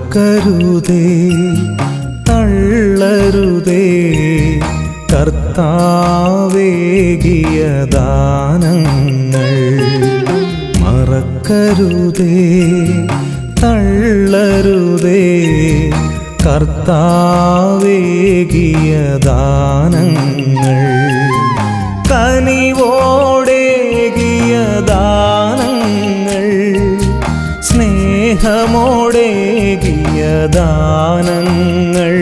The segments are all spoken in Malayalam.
മറക്കരുതേ തള്ളരുതേ കർത്താവേകിയ ദാനങ്ങൾ മറക്കരുതേ തള്ളരുതേ കർത്താവേകിയ ദാനങ്ങൾ കനിവോടേകിയ ദാനങ്ങൾ സ്നേഹമോടേകിയ ദാനങ്ങൾ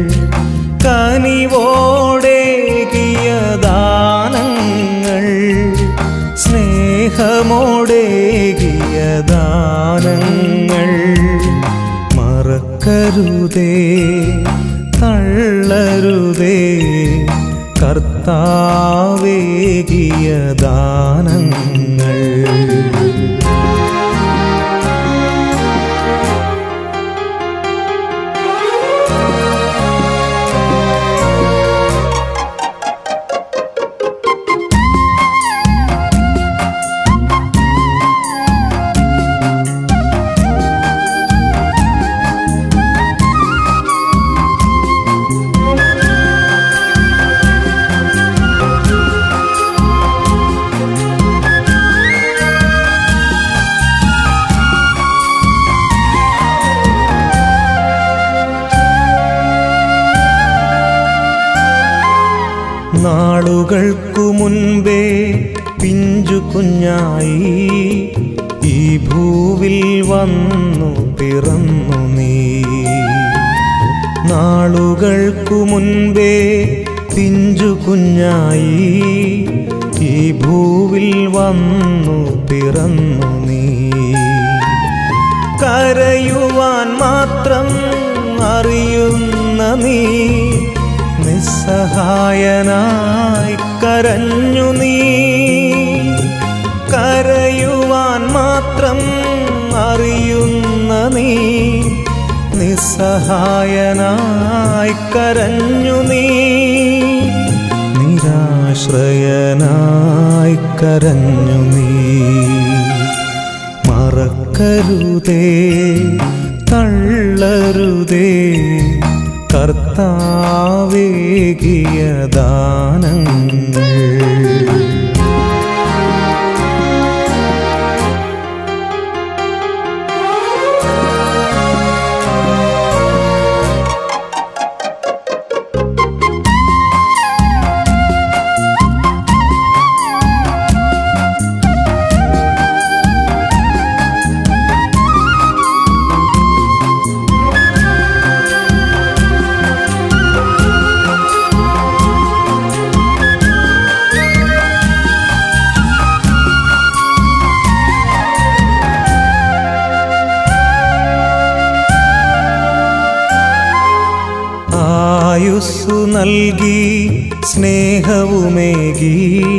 കനിവോടേകിയ ദാനങ്ങൾ സ്നേഹമോടേകിയ ദാനങ്ങൾ മറക്കരുതേ തള്ളരുതേ കർത്താവേകിയ ദാനങ്ങൾ നാളുകൾക്കു മുൻപേ പിഞ്ചു കുഞ്ഞായി ഈ ഭൂവിൽ വന്നു പിറന്നു നീ നാളുകൾക്കു മുൻപേ പിഞ്ചു കുഞ്ഞായി ഈ ഭൂവിൽ വന്നു പിറന്നു നീ കരയുവാൻ മാത്രം അറിയുന്ന നീ നിസ്സഹായനായി കരഞ്ഞു നീ കരയുവാൻ മാത്രം അറിയുന്ന നീ നിസ്സഹായനായി കരഞ്ഞു നീ നിരാശ്രയനായി കരഞ്ഞു നീ മറക്കരുതേ തള്ളരുതേ കർത്താവേകിയ ദാനങ്ങൾ ആയുസ്സു നൽകി സ്നേഹവുമേകി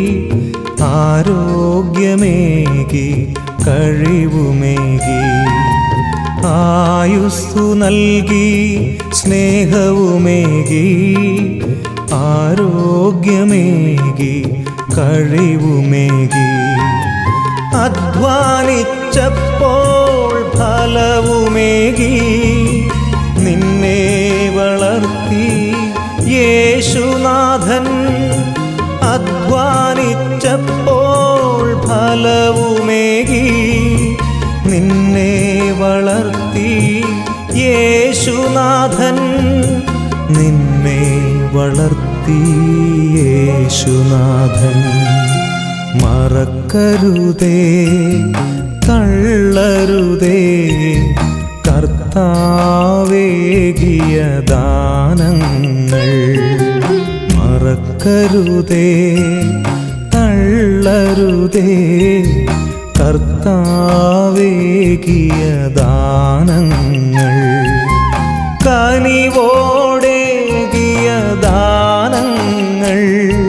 ആരോഗ്യമേകി കഴിവുമേകി ആയുസ്സു നൽകി സ്നേഹവുമേകി ആരോഗ്യമേകി കഴിവുമേകി അധ്വാനിച്ചപ്പോൾ ഫലവുമേകി നിന്നെ വളർത്തി യേശുനാഥൻ അധ്വാനിച്ചപ്പോൾ ഫലവുമേകി നിന്നെ വളർത്തി യേശുനാഥൻ നിന്നെ വളർത്തി യേശുനാഥൻ മറക്കരുതേ തള്ളരുതേ കർത്താവേകിയ ദാനങ്ങൾ മറക്കരുതേ തള്ളരുതേ കർത്താവേകിയ ദാനങ്ങൾ കനിവോടേകിയ ദാനങ്ങൾ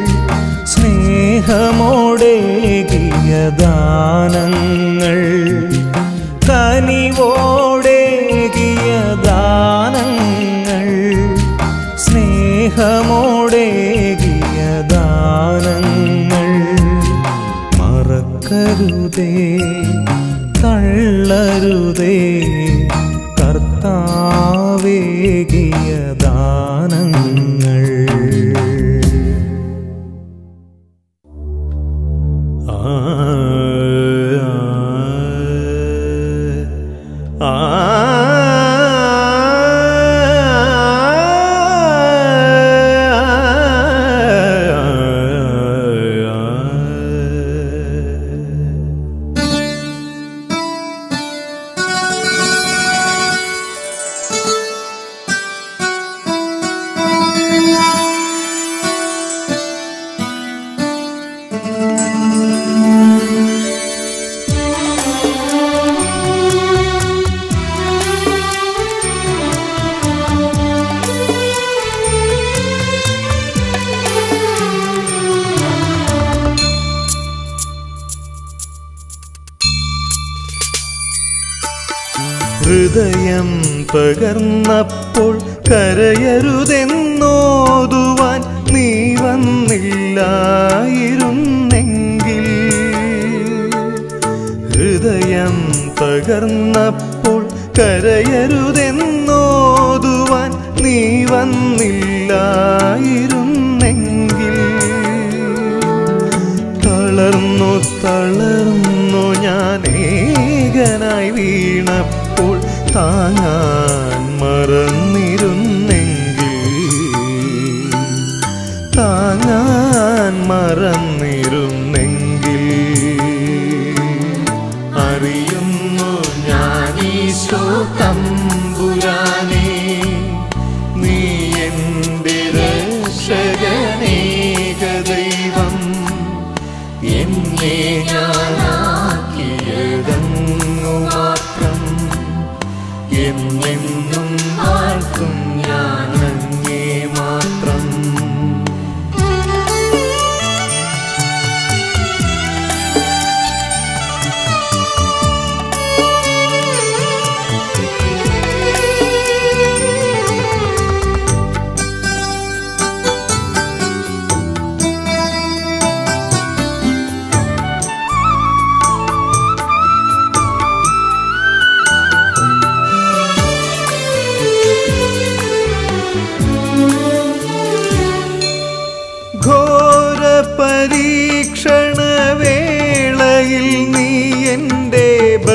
സ്നേഹമോടേകിയ ദാനങ്ങൾ കനിവോടേകിയ ദാനങ്ങൾ സ്നേഹമോടേകിയ ദാനങ്ങൾ മറക്കരുതേ തള്ളരുതേ കർത്താവേകിയ ഹൃദയം പകർന്നപ്പോൾ കരയരുതെന്നോതുവാൻ നീ വന്നില്ലായിരുന്നെങ്കിൽ ഹൃദയം പകർന്നപ്പോൾ കരയരുതെന്നോതുവാൻ നീ വന്നില്ലായിരുന്നെങ്കിൽ തളർന്നു തളർന്നു ഞാൻ ഏകനായി വീണപ്പോൾ താങ്ങാൻ മറന്നിരുന്നെങ്കിൽ താങ്ങാൻ മറന്നിരുന്നെങ്കിൽ അറിയുന്നു ഞാൻ ഈശോ തമ്പുരാനേ നീ എൻ്റെ രക്ഷകനേക ദൈവം എന്നെ ഞാനാക്കിയതങ്ങു മാത്രം എന്നെന്നും വാഴ്ത്തും ഞാൻ അങ്ങേ മാത്രം ഘോര പരീക്ഷണ വേളയിൽ നീ എൻ്റെ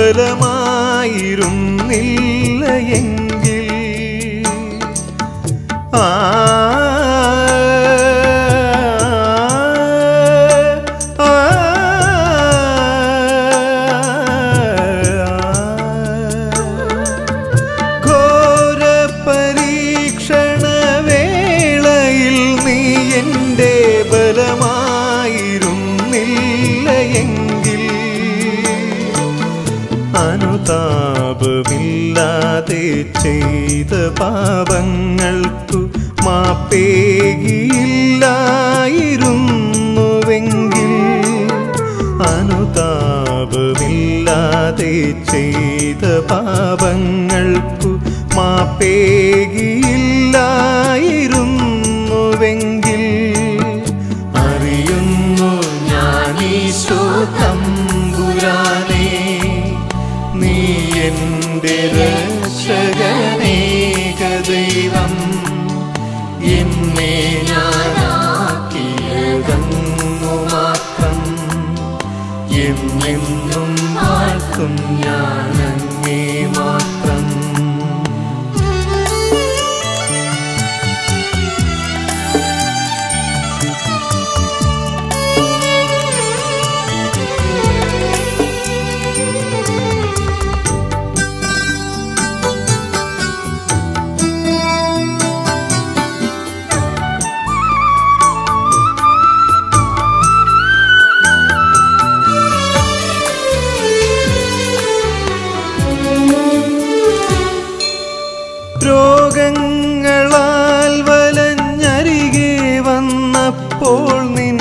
ബലമായിരുന്നില്ല എങ്കിൽ ആ ആ, ഘോര പരീക്ഷണ വേളയിൽ നീ എൻ്റെ ബലമായിരുന്നില്ല എങ്കിൽ അനുതാപമില്ലാതെ ചെയ്ത പാപങ്ങൾക്കു മാപ്പേകിയില്ലായിരുന്നുവെങ്കിൽ അനുതാപമില്ലാതെ ചെയ്ത പാപങ്ങൾക്കു മാപ്പേകിയില്ലായിരുന്നുവെങ്കിൽ അറിയുന്നു ഞാൻ ഈശോ തമ്പുരാനേ നീ എൻ്റെ രക്ഷകനേക ദൈവം എന്നെ ഞാനാക്കിയതങ്ങു മാത്രം എന്നെന്നും വാഴ്ത്തും ഞാൻ അങ്ങേ മാത്രം രോഗങ്ങളാൽ വലഞ്ഞരികെ വന്നപ്പോൾ നിൻ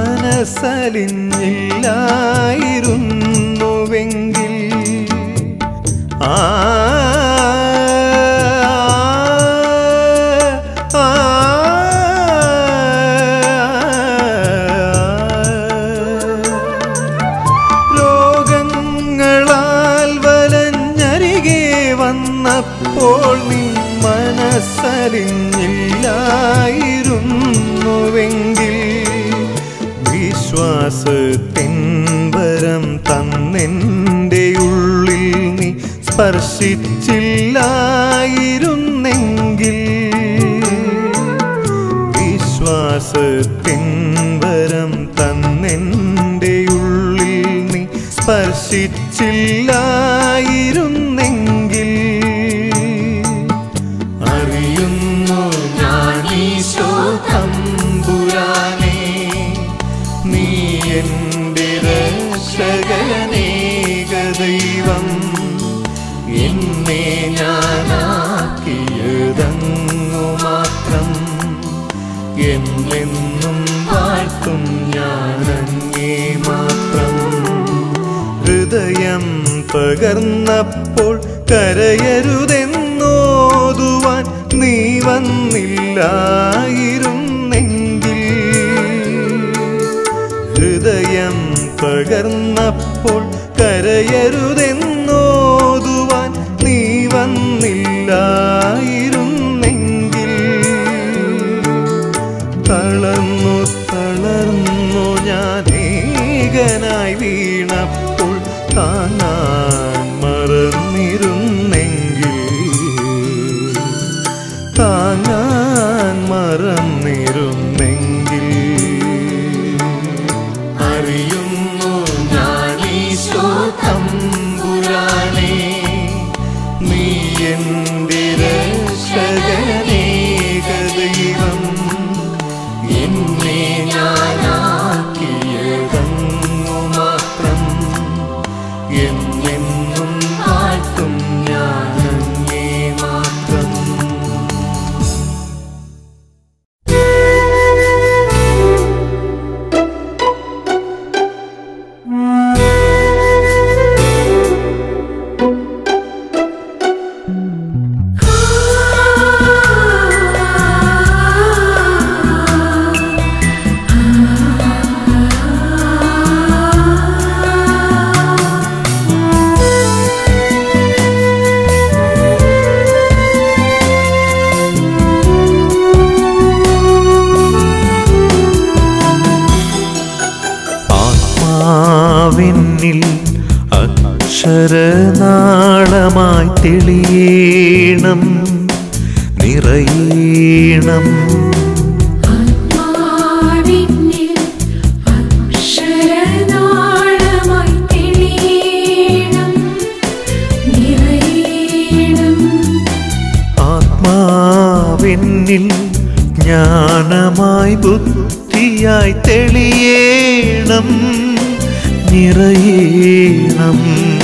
മനസ്സലിഞ്ഞില്ലായിരുന്നുവെങ്കിൽ ആ ആ, രോഗങ്ങളാൽ വലഞ്ഞരികെ വന്നപ്പോൾ നിൻ മനസ്സലിഞ്ഞില്ലായിരുന്നുവെങ്കിൽ വിശ്വാസ വിശ്വാസത്തിൻവരം തന്നെൻ്റെ ഉള്ളിൽ നീ സ്പർശിച്ചില്ലായിരുന്നെങ്കിൽ വിശ്വാസത്തിൻവരം തന്നെൻ്റെ ഉള്ളിൽ നീ സ്പർശിച്ചില്ലായിരുന്നെങ്കിൽ അറിയുന്നു ഞാനീശോ തമ്പുരാനെ നീ എൻ്റെ രക്ഷകനേക ദൈവം എന്നെ ഞാനാക്കിയതങ്ങു മാത്രം എന്നെന്നും വാഴ്ത്തും ഞാനങ്ങേ മാത്രം ഹൃദയം പകർന്നപ്പോൾ കരയരുതെന്നോതുവാൻ നീ വന്നില്ലായിരുന്നെങ്കിൽ ഹൃദയം പകർന്നപ്പോൾ കരയരുതെന്നോതുവാൻ നീ വന്നില്ലായിരുന്നെങ്കിൽ തളർന്നു തളർന്നു ഞാൻ ഏകനായി വീണപ്പോൾ താങ്ങാൻ മറന്നിരുന്നെങ്കിൽ താങ്ങാൻ മറന്നിരുന്നെങ്കിൽ അറിയുന്നു ഞാനീശോ തമ്പുരാനെ നീ എൻ്റെ രക്ഷകനേക ദൈവം എന്നെ ഞാനാക്കിയതങ്ങു മാത്രം എന്നെന്നും വാഴ്ത്തും ഞാനങ്ങേ മാത്രം ആത്മാവിന്നിൽ അക്ഷരനാളമായി തെളിയണം നിറയണം ആത്മാവിന്നിൽ അക്ഷരനാളമായി തെളിയണം, നിറയണം. ആത്മാവിന്നിൽ ജ്ഞാനമായി ബുദ്ധിയായി തെളിയണം നിറയണം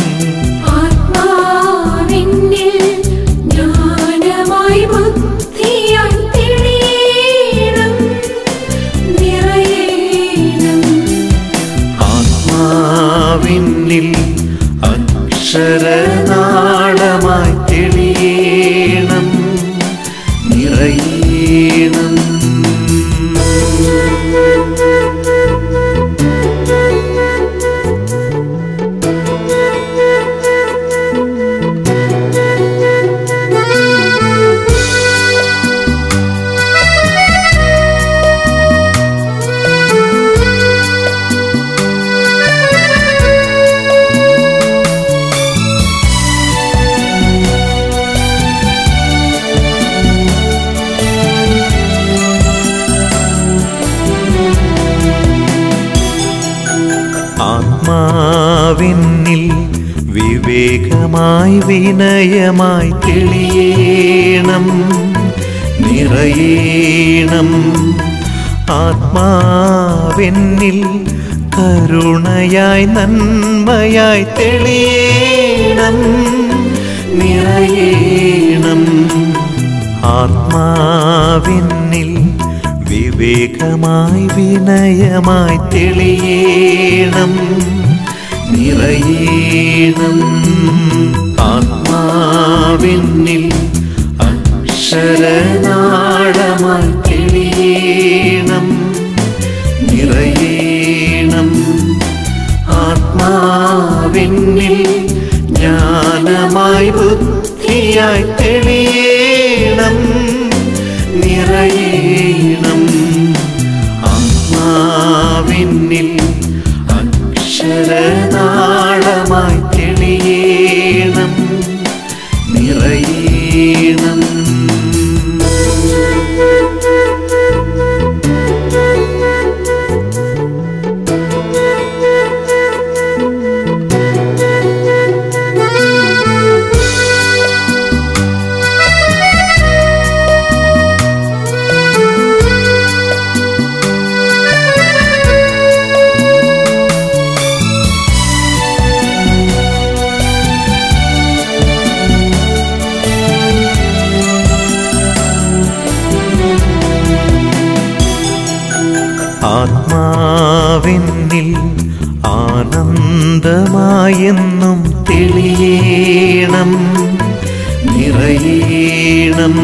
ആത്മാവിന്നിൽ ജ്ഞാനമായി ബുദ്ധിയായി തെളിയണം, നിറയണം. ആത്മാവിന്നിൽ അക്ഷരനാളമായി തെളിയണം നിറയണം ആത്മാവിന്നിൽ വിവേകമായി വിനയമായി തെളിയണം നിറയണം ആത്മാവെന്നിൽ കരുണയായി നന്മയായി തെളിയണം നിറയണം ആത്മാവിന്നിൽ വിവേകമായി വിനയമായി തെളിയണം നിറയണം ആത്മാവിന്നിൽ അക്ഷരനാളമായി തെളിയണം നിറയണം ആത്മാവിന്നിൽ ജ്ഞാനമായി ബുദ്ധിയായി തെളിയണം നിറയണം ആത്മാവിന്നിൽ അക്ഷരനാളമായി തെളിയേണം നിറയേണം ആത്മാവിന്നിൽ ആനന്ദമായെന്നും തെളിയേണം നിറയേണം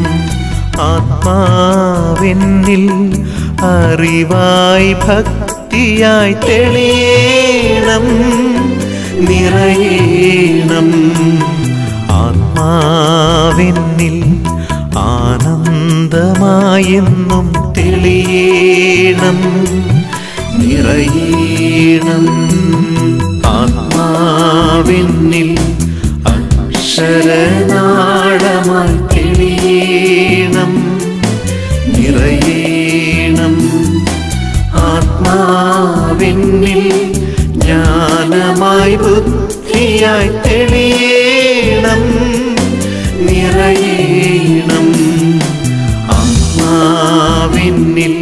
ആത്മാവിന്നിൽ അറിവായി ഭക്തിയായി തെളിയേണം നിറയേണം ആത്മാവിന്നിൽ ആനന്ദമായെന്നും തെളിയേണം നിറയേണം ആത്മാവിന്നിൽ അക്ഷരനാളമായി തെളിയേണം നിറയേണം ആത്മാവിന്നിൽ ജ്ഞാനമായി ബുദ്ധിയായി തെളിയേണം നിറയേണം ആത്മാവിന്നിൽ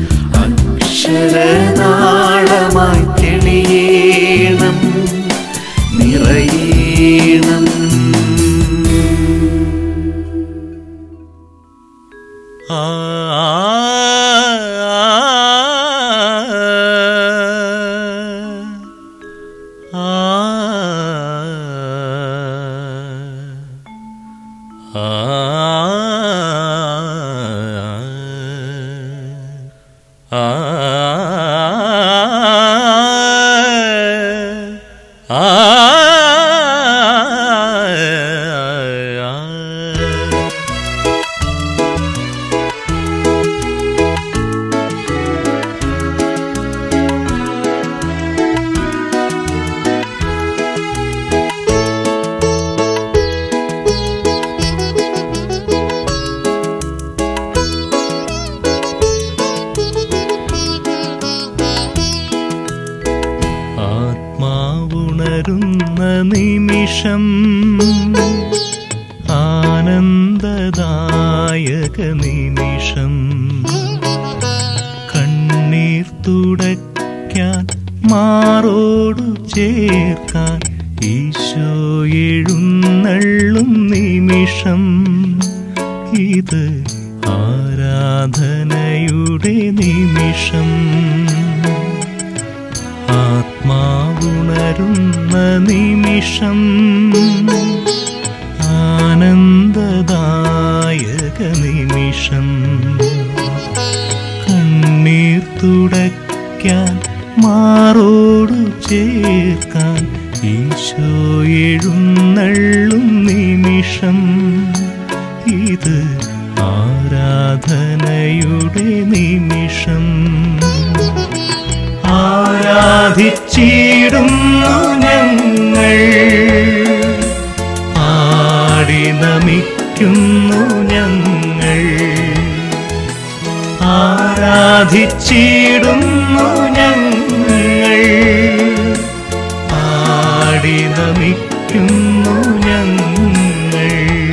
അക്ഷരനാളമായി തെളിയേണം നിറയേണം ആ ആത്മാവുണരുന്ന നിമിഷം ആനന്ദദായക നിമിഷം കണ്ണീർ തുടയ്ക്കാൻ മാറോടു ചേർക്കാൻ ഈശോ എഴുന്നള്ളും നിമിഷം ഇത് ആരാധനയുടെ നിമിഷം ആത്മാവുണരുന്ന നിമിഷം ആനന്ദദായക നിമിഷം കണ്ണീർ തുടയ്ക്കാൻ മാറോടു ചേർക്കാൻ ഈശോ എഴുന്നള്ളും നിമിഷം ഇത് ആരാധനയുടെ നിമിഷം ആരാധിച്ചിടുന്നു ഞങ്ങൾ ആടി നമിക്കുന്നു ഞങ്ങൾ ആരാധിച്ചിടുന്നു ഞങ്ങൾ ആടി നമിക്കുന്നു ഞങ്ങൾ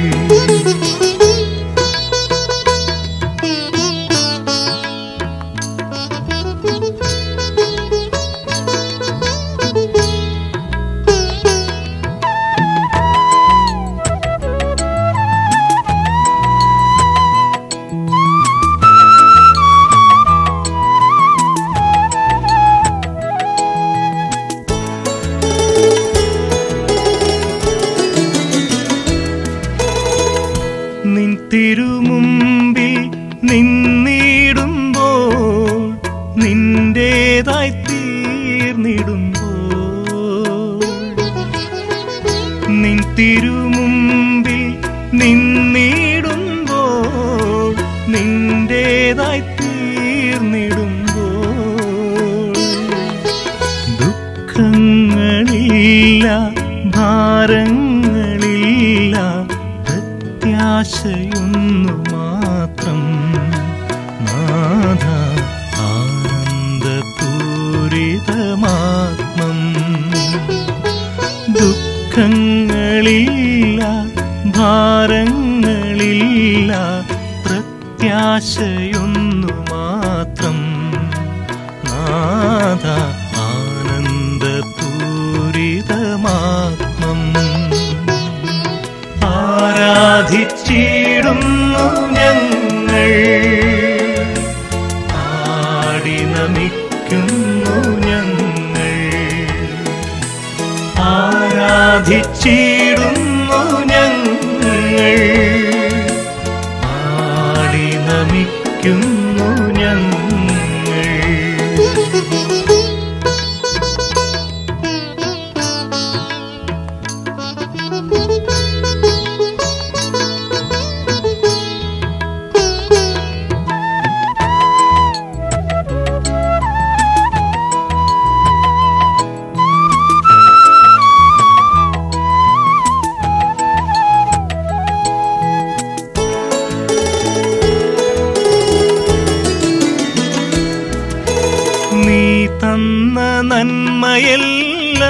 നിൻ തിരുമുമ്പിൽ നിന്നിടുമ്പോൾ നിന്റേതായി തീർന്നിടുമ്പോൾ നിൻ തിരുമുമ്പിൽ നിന്നിടുമ്പോൾ നിന്റേതായി തീർന്നിടുമ്പോൾ ദുഃഖങ്ങൾ ഭാരങ്ങളില്ല പ്രത്യാശയൊന്നു മാത്രം നാഥ ആനന്ദപൂരിതമാത്മം ദുഃഖങ്ങളില്ല ഭാരങ്ങളില്ല പ്രത്യാശയൊന്നു മാത്രം നാഥ ആനന്ദപൂരിതമാത്മം ആരാധിച്ചിടുന്നു ഞങ്ങൾ ആടി നമിക്കുന്നു ഞങ്ങൾ ആരാധിച്ചിടുന്നു ഞങ്ങൾ ആടി നമിക്കുന്നു ഞങ്ങൾ നീ തന്ന നന്മയല്ല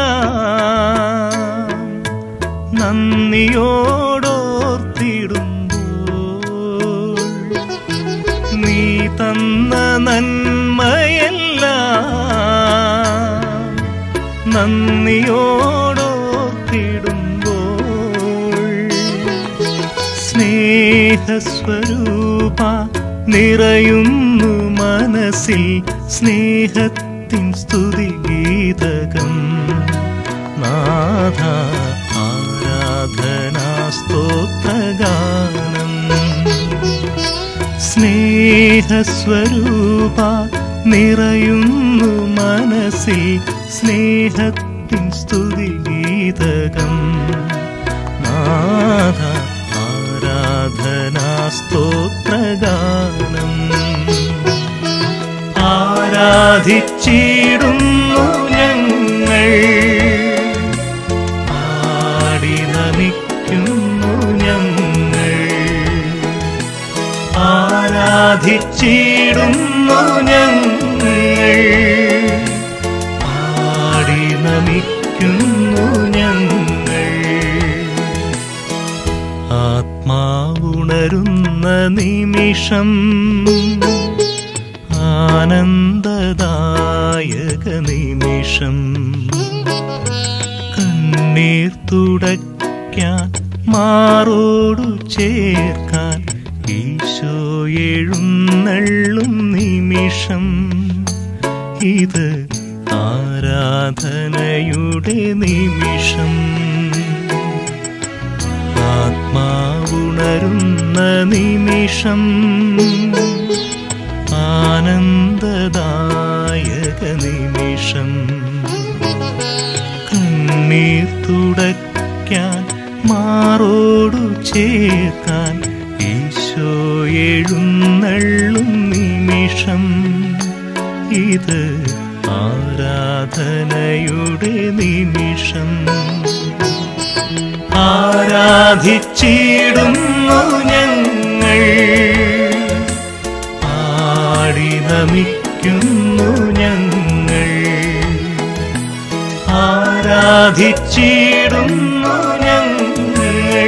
നന്ദിയോടോർത്തിടുമ്പോൾ നീ തന്ന നന്മയല്ല നന്ദിയോടോർത്തിടുമ്പോൾ സ്നേഹസ്വരൂപ നിറയുന്നു മനസ്സിൽ സ്നേഹത്തിൻ സ്തുതിഗീതകം നാഥ ആരാധനാസ്തോത്രഗാനം സ്നേഹസ്വരൂപ നിറയുന്നു മനസ്സിൽ സ്നേഹത്തിൻ സ്തുതിഗീതകം നാഥ ആരാധനാസ്തോത്രഗാനം ആരാധിച്ചിടുന്നു ഞങ്ങൾ ആടി നമിക്കുന്നു ഞങ്ങൾ ആരാധിച്ചിടുന്നു ഞങ്ങൾ ആടി നമിക്കുന്നു ഞങ്ങൾ ആത്മാവുണരുന്ന നിമിഷം ആനന്ദദായക നിമിഷം കണ്ണീർ തുടയ്ക്കാൻ മാറോടു ചേർക്കാൻ ഈശോ എഴുന്നള്ളും നിമിഷം ഇത് ആരാധനയുടെ നിമിഷം ആത്മാവുണരുന്ന നിമിഷം ആനന്ദദായക നിമിഷം കണ്ണീർ തുടയ്ക്കാൻ മാറോടു ചേർക്കാൻ ഈശോ എഴുന്നള്ളും നിമിഷം ഇത് ആരാധനയുടെ നിമിഷം ആരാധിച്ചിടുന്നു ഞങ്ങൾ ആടി നമിക്കുന്നു ഞങ്ങൾ ആരാധിച്ചിടുന്നു ഞങ്ങൾ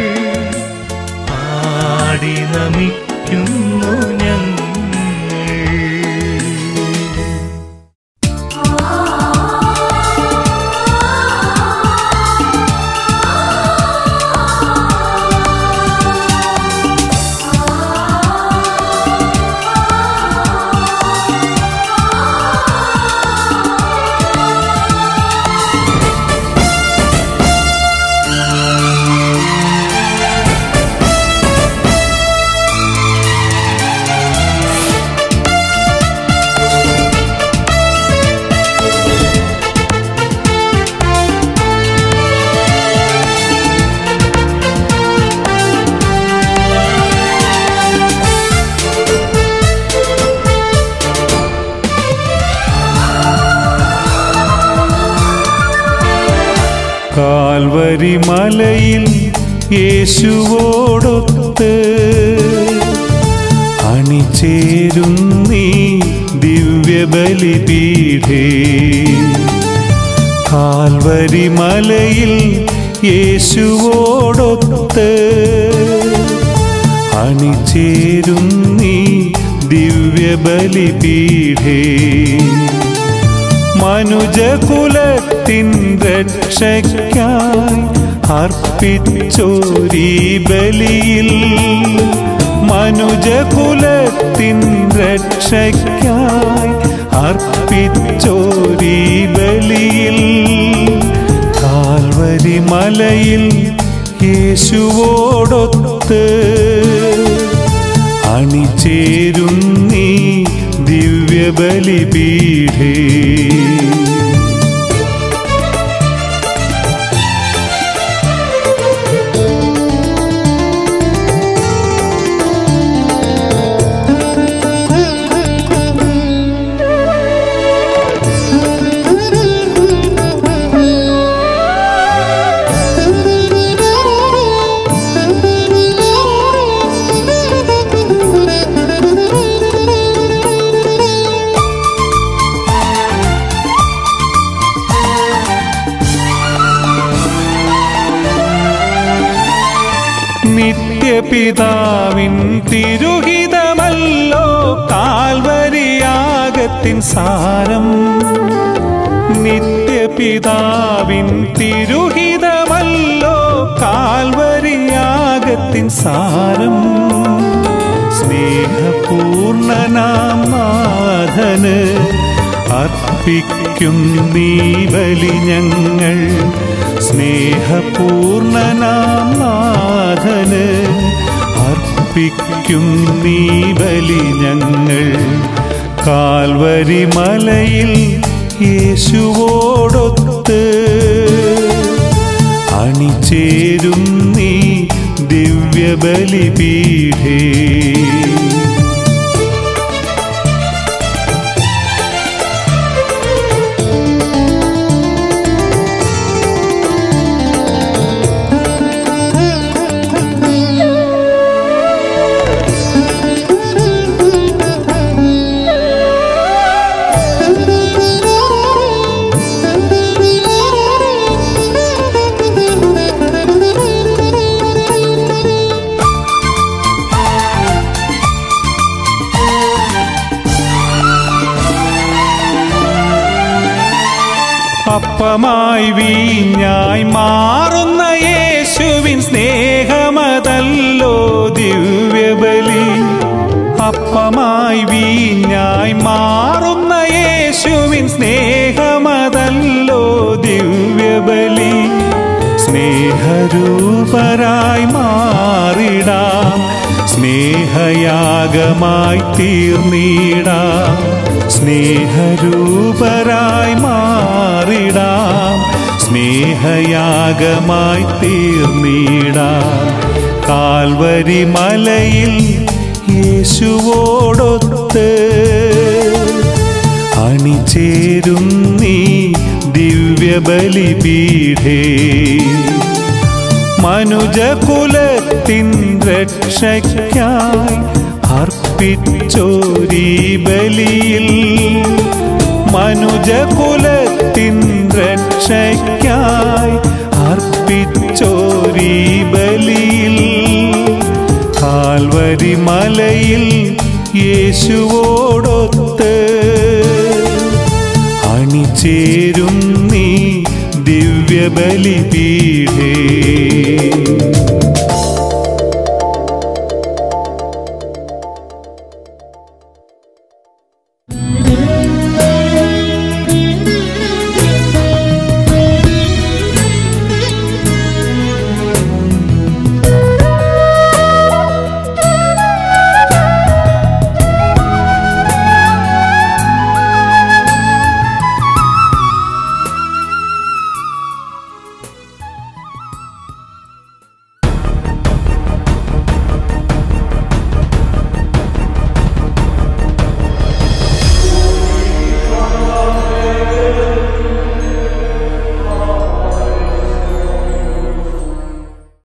ആടി നമിക്കുന്നു ഞങ്ങൾ കാൽവരി മലയിൽ യേശുവോടൊത്ത് അണിചേരുന്നീ ദിവ്യബലിപീഠേ കാൽവരി മലയിൽ യേശുവോടൊത്ത് അണിചേരുന്നീ ദിവ്യബലിപീഠേ മനുജകുലത്തിൻ രക്ഷയ്ക്കായി അർപ്പിച്ചോരീ ബലിയിൽ മനുജകുലത്തിൻ രക്ഷയ്ക്കായി അർപ്പിച്ചോരീ ബലിയിൽ കാൽവരി മലയിൽ യേശുവോടൊത്ത് അണിചേരുന്നീ ദിവ്യബലിപീഠേ നിത്യപിതാവിൻ തിരുഹിതമല്ലോ കാൽവരിയാകത്തിൻ സാരം നിത്യപിതാവിൻ തിരുഹിതമല്ലോ കാൽവരിയാകത്തിൻ സാരം സ്നേഹപൂർണനാം നാഥന് അർപ്പിക്കും നീ ബലി ഞങ്ങൾ സ്നേഹപൂർണനാം നാഥന് അർപ്പിക്കും നീ ബലി ഞങ്ങൾ കാൽവരി മലയിൽ യേശുവോടൊത്ത് അണിചേരും നീ ദിവ്യബലിപീഠേ അപ്പമായി വീഞ്ഞായി മാറുന്ന യേശുവിൻ സ്നേഹമതല്ലോ ദിവ്യബലി അപ്പമായി വീഞ്ഞായി മാറുന്ന യേശുവിൻ സ്നേഹമതല്ലോ ദിവ്യബലി സ്നേഹരൂപരായി മാറിടാം സ്നേഹയാഗമായി തീർന്നിടാം സ്നേഹരൂപരായി മാറിടാം സ്നേഹയാഗമായി തീർന്നിടാം കാൽവരി മലയിൽ യേശുവോടൊത്ത് അണിചേരും നീ ദിവ്യബലിപീഠേ മനുജകുലത്തിൻ രക്ഷയ്ക്കായി അർപ്പിച്ചോരീ ബലിയിൽ മനുജകുലത്തിൻ രക്ഷയ്ക്കായി അർപ്പിച്ചോരീ ബലിയിൽ കാൽവരി മലയിൽ യേശുവോടൊത്ത് അണിചേരും നീ ദിവ്യബലിപീഠേ